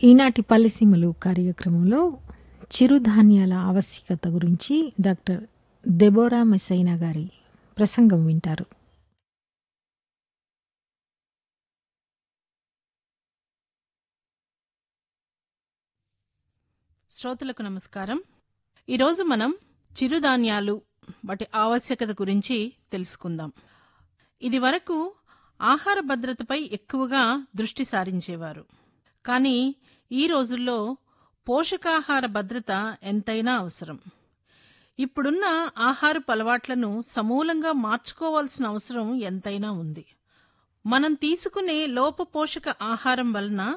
ఈనాటి పల్లెసీమలు కార్యక్రమంలో చిరుధాన్యాల ఆవశ్యకత గురించి డాక్టర్ దెబోరా మెసైనా గారి ప్రసంగం వింటారు శ్రోతలకు నమస్కారం ఈరోజు మనం చిరుధాన్యాలు వాటి ఆవశ్యకత గురించి తెలుసుకుందాం ఇది వరకు ఆహార భద్రతపై ఎక్కువగా దృష్టి సారించేవారు కానీ ఈ రోజుల్లో పోషకాహార భద్రత ఎంతైనా అవసరం ఇప్పుడున్న ఆహారపు అలవాట్లను సమూలంగా మార్చుకోవాల్సిన అవసరం ఎంతైనా ఉంది మనం తీసుకునే లోపపోషక ఆహారం వలన